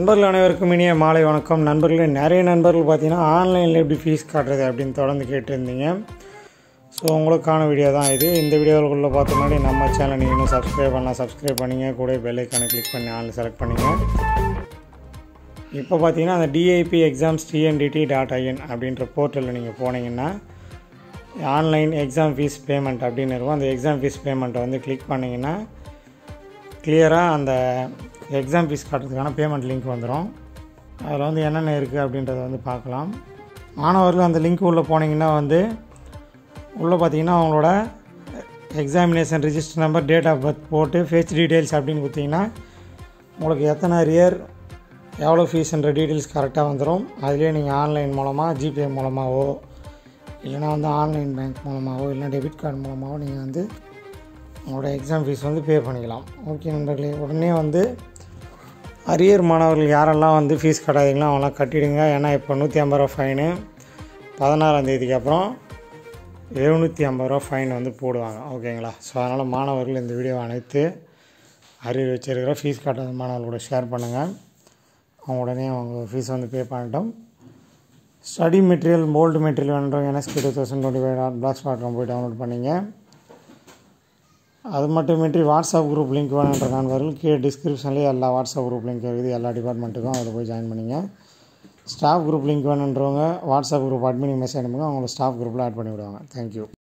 நண்பர்கள் அனைவருக்கும் இனிய மாலை வணக்கம் நண்பர்களே நிறைய நண்பர்கள் பார்த்தீங்கன்னா ஆன்லைனில் எப்படி ஃபீஸ் காட்டுறது அப்படின்னு தொடர்ந்து கேட்டிருந்தீங்க ஸோ உங்களுக்கான வீடியோ தான் இது இந்த வீடியோவுக்குள்ளே பார்த்த முன்னாடி நம்ம சேனலை நீங்கள் இன்னும் சப்ஸ்கிரைப் பண்ணலாம் சப்ஸ்கிரைப் பண்ணிங்க கூட பெல் ஐக்கானை கிளிக் பண்ணி ஆன்லைன் செலக்ட் பண்ணிங்க இப்போ பார்த்தீங்கன்னா அந்த DIP exams TNDT dot IN அப்படின்ற போர்ட்டலில் நீங்கள் போனீங்கன்னா ஆன்லைன் எக்ஸாம் ஃபீஸ் பேமெண்ட் அப்படின்னு இருக்கும் அந்த எக்ஸாம் ஃபீஸ் பேமெண்ட்டை வந்து கிளிக் பண்ணிங்கன்னா கிளியராக அந்த எக்ஸாம் ஃபீஸ் காட்டுறதுக்கான பேமெண்ட் லிங்க் வந்துடும் அதில் வந்து என்னென்ன இருக்குது அப்படின்றத வந்து பார்க்கலாம் மாணவர்கள் அந்த லிங்க் உள்ளே போனீங்கன்னா வந்து உள்ளே பார்த்தீங்கன்னா அவங்களோட examination register number date of birth போட்டு ஃபேஸ் டீட்டெயில்ஸ் அப்படின்னு கொடுத்தீங்கன்னா உங்களுக்கு எத்தனை ரியர் எவ்வளோ ஃபீஸ்ன்ற டீட்டெயில்ஸ் கரெக்டாக வந்துடும் அதுலேயே நீங்கள் ஆன்லைன் மூலமாக ஜிபே மூலமாகவோ இல்லைனா வந்து ஆன்லைன் பேங்க் மூலமாகவோ இல்லை டெபிட் கார்டு மூலமாகவோ நீங்கள் வந்து உங்களோட எக்ஸாம் ஃபீஸ் வந்து பே பண்ணிக்கலாம் ஓகே நண்பர்களே உடனே வந்து அரியர் மாணவர்கள் யாரெல்லாம் வந்து ஃபீஸ் கட்டாதீங்களோ அவங்களாம் கட்டிடுங்க ஏன்னா இப்போ நூற்றி ஐம்பது ரூபா ஃபைனு பதினாறாம் தேதிக்கு அப்புறம் எழுநூற்றி ஐம்பது ரூபா ஃபைன் வந்து போடுவாங்க ஓகேங்களா ஸோ அதனால் மாணவர்கள் இந்த வீடியோ அனைத்து அரியர் வச்சிருக்கிற ஃபீஸ் கட்டாத மாணவர்களோட ஷேர் பண்ணுங்கள் அவங்க உடனே அவங்க ஃபீஸ் வந்து பே பண்ணிட்டோம் ஸ்டடி மெட்டீரியல் மோல்டு மெட்டீரியல் வேணுன்றவங்க NSK two thousand twenty five blogspot போய் டவுன்லோட் பண்ணிங்க அது மட்டுமின்றி வாட்ஸ்அப் குரூப் லிங்க் வேணுன்ற நண்பர்கள் கீழே டிஸ்கிரிப்ஷன்லேயே எல்லா வாட்ஸ்அப் குரூப் லிங்க் இருக்குது எல்லா டிபார்ட்மெண்ட்டுக்கும் அதில் போய் ஜாயின் பண்ணிங்க ஸ்டாஃப் குரூப் லிங்க் வேணுன்றவங்க வாட்ஸ்அப் குரூப் அட்மினிங் மெசேஜ் அனுப்புங்க அவங்கள ஸ்டாஃப் குரூப்பில் ஆட் பண்ணி விடுவாங்க தேங்க்யூ